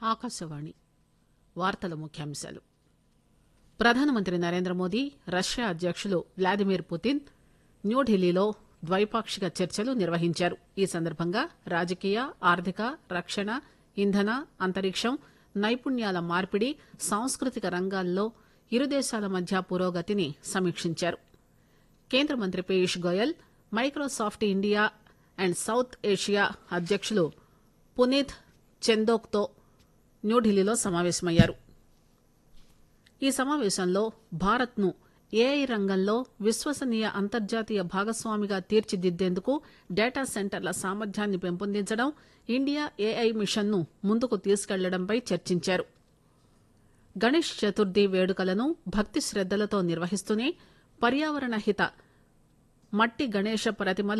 ఆకాశవాణి వార్తల ముఖ్యాంశాలు ప్రధానమంత్రి నరేంద్రమోదీ రష్యా అధ్యకులు వ్లాదిమిర్ పుతిన్ న్యూఢిల్లీలో ద్వైపాక్షిక చర్చలు నిర్వహించారు ఈ సందర్భంగా రాజకీయ ఆర్థిక రక్షణ ఇంధన అంతరిక్షం నైపుణ్యాల మార్పిడి సాంస్కృతిక రంగాల్లో ఇరు దేశాల మధ్య పురోగతిని సమీక్షించారు కేంద్ర మంత్రి Piyush Goyal Microsoft India and South Asia అధ్యకులు పునీత్ చందోక్ తో న్యూఢిల్లీలో సమావేశమయ్యారు ఈ సమావేశంలో భారత్ ను ఏఐ రంగంలో విశ్వసనీయ అంతర్జాతీయ భాగస్వామిగా తీర్చిదిద్దేందుకు డేటా సెంటర్ల సామర్థ్యాన్ని పెంపొందించడం ఇండియా ఏఐ మిషన్ ను ముందుకు తీసుకెళ్లడంపై చర్చించారు గణేష్ చతుర్థి వేడుకలను భక్తి శ్రద్దలతో నిర్వహిస్తూనే పర్యావరణ హిత మట్టి గణేష ప్రతిమలు